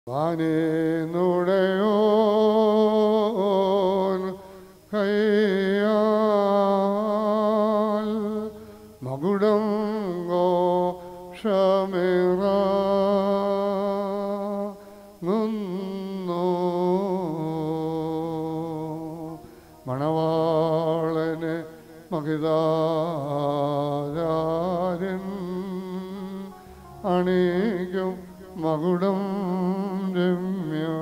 വാനേന്നുടയോൻ കയ്യാൽ മകുടം ഘോഷമേറ മണവാളന് മഹിതാചാര്യൻ അണീക്കും മകുടം രമ്യോ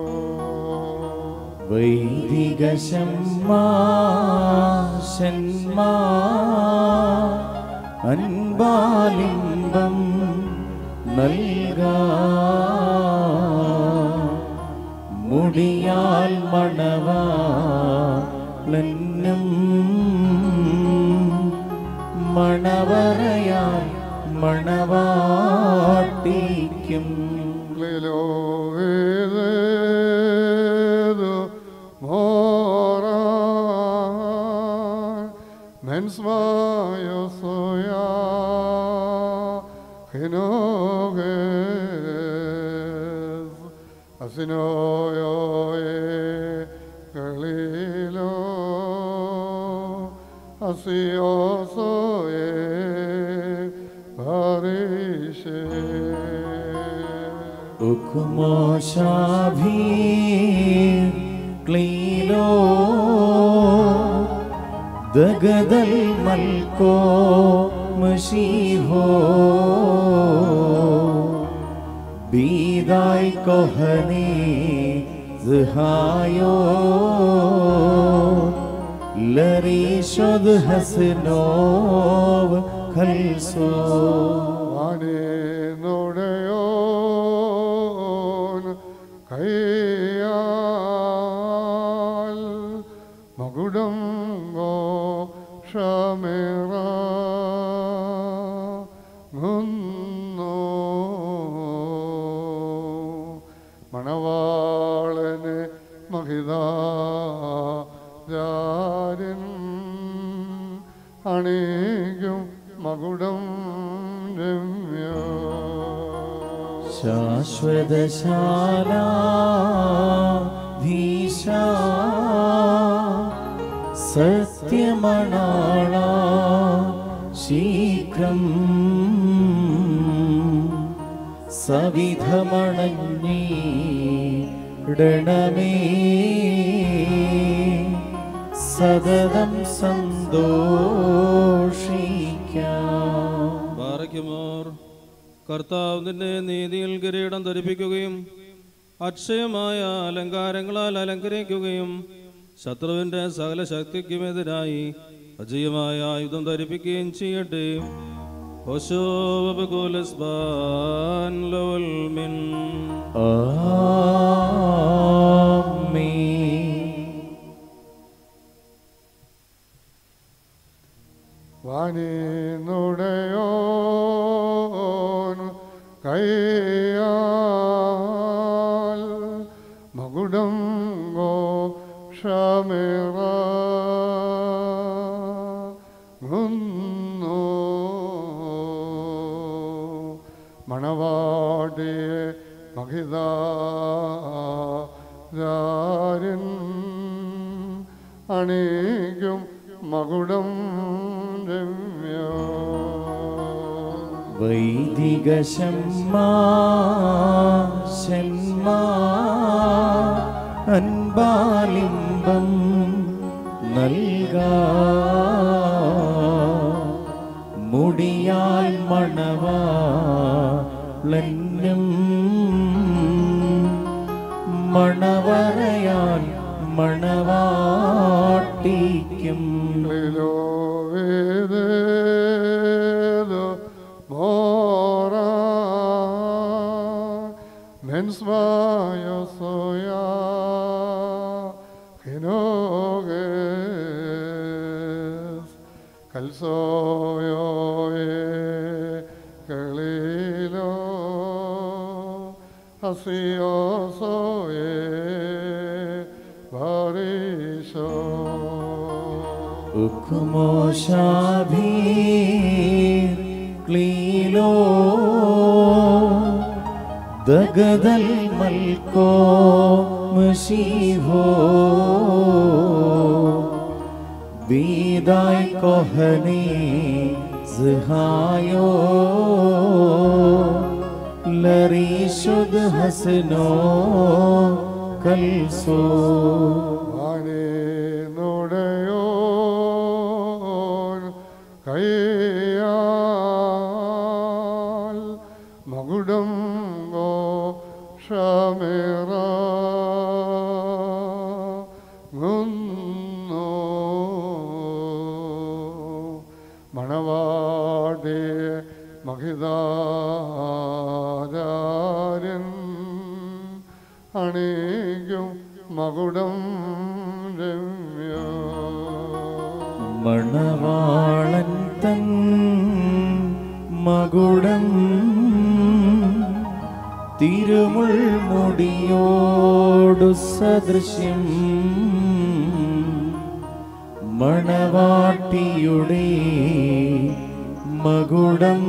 വൈദിക ശമ്മാശന്മാ അൻപാലിംബം നൽകാ മുടിയാൽ മണവാളനും മണവറയാൽ മണവാട്ടിക്കും Lilovedo mora mens mayo soya hinoges asinoyo e galilo asioso e parishe ഉക്കുമോശാഭീർ ക്ലീലോ ദഗദൽ മൽക്കോ മഷീഹോ ബീദായ് കൊഹനേ സഹായോ ലരീഷൊദ് ഹസനോവ് ഖൽസോ വാനേന്നുടയോൻ കയ്യാൽ മകുടം ഘോഷമേറ മണവാളന് മഹിതാചാര്യൻ അണീക്കും മകുടം രമ്യോ ശാശ്വതശാല ധീശ സത്യമണാള ശീഘ്രം സവിധമണഞ്ഞീടണമേ സതതം സന്തോഷിക്കാം ബാറയ്ക്കുമോർ കർത്താവ് നിന്നെ നീതിയിൽ കിരീടം ധരിപ്പിക്കുകയും അക്ഷയമായ അലങ്കാരങ്ങളാൽ അലങ്കരിക്കുകയും ശത്രുവിന്റെ സകല ശക്തിക്കുമെതിരായി അജയമായ ആയുധം ധരിപ്പിക്കുകയും ചെയ്യട്ടെ ഹോശോബകുലസ്ബാൻ ലോൽ മിൻ ആമേൻ വാനേന്നുടയോൻ കയ്യാൽ മകുടം ഘോഷമേറ മണവാടിയെ മഹിതാചാര്യൻ അണീക്കും മകുടം രമ്യോ വൈദിക ശമ്മാ ശന്മാ അൻപാലിംബം നൽകാ മുടിയാൽ മണവാളനും മണവറയാൽ മണവാട്ടിക്കും Lilovedo mora mens mayo soya hinoges calzoyo e calilo asioso e varisho ഉക്കുമോശാഭീർ ക്ലീലോ ദഗദൽ മൽക്കോ മഷീഹോ ബീദായ് കൊഹനെ സഹായോ ലറീഷുദ് ഹസനോ കൽസോ ആനേ നുടയോൻ കയ്യാൽ മകുടം ഗോ ഷമേറ മണവാടെ മഹിതാചാര്യൻ അണേക്കും മകുടം രമ്യ മണവാളൻ തൻ മകുടം തിരുമുൾമുടിയോടു സദൃശ്യം മണവാട്ടിയുടെ മകുടം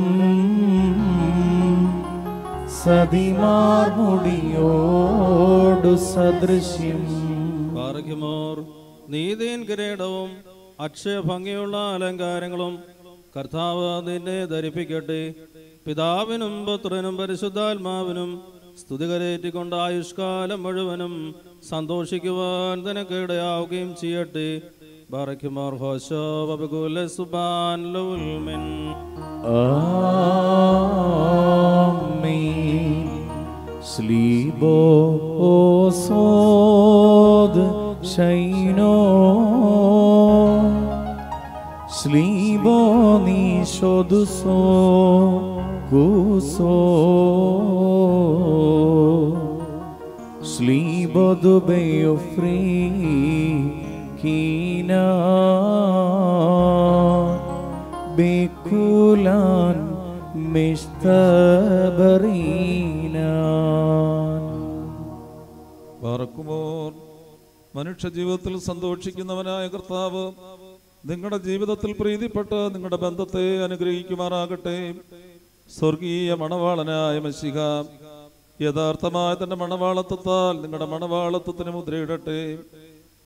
സതിമാർമുടിയോടു സദൃശ്യം പാറയ്ക്കുമോർ നീതിൻ കിരീടവും അക്ഷയഭംഗിയുള്ള അലങ്കാരങ്ങളും കർത്താവ് നിന്നെ ധരിപ്പിക്കട്ടെ പിതാവിനും പുത്രനും പരിശുദ്ധാത്മാവിനും സ്തുതി കരേറ്റിക്കൊണ്ട് ആയുഷ്കാലം മുഴുവനും സന്തോഷിക്കുവാൻ നിനക്ക് ഇടയാവുകയും ചെയ്യട്ടെ ബാറയ്ക്കുമോർ ഹോശോ ബബുകുല സുബാൻ ലൗൽമിൻ Amen. Slibo osod shaino Slibo ni shoduso kuso Slibo dubeyo free kina ബേക്കുലാൻ മിസ്തബറീനാൻ പാർക്കുമോർ മനുഷ്യ ജീവിതത്തിൽ സന്തോഷിക്കുന്നവനായ കർത്താവ് നിങ്ങളുടെ ജീവിതത്തിൽ പ്രീതിപ്പെട്ട് നിങ്ങളുടെ ബന്ധത്തെ അനുഗ്രഹിക്കുമാറാകട്ടെ സ്വർഗീയ മണവാളനായ മഷിക യഥാർത്ഥമായ തന്റെ മണവാളത്വത്താൽ നിങ്ങളുടെ മണവാളത്വത്തിന് മുദ്രയിടട്ടെ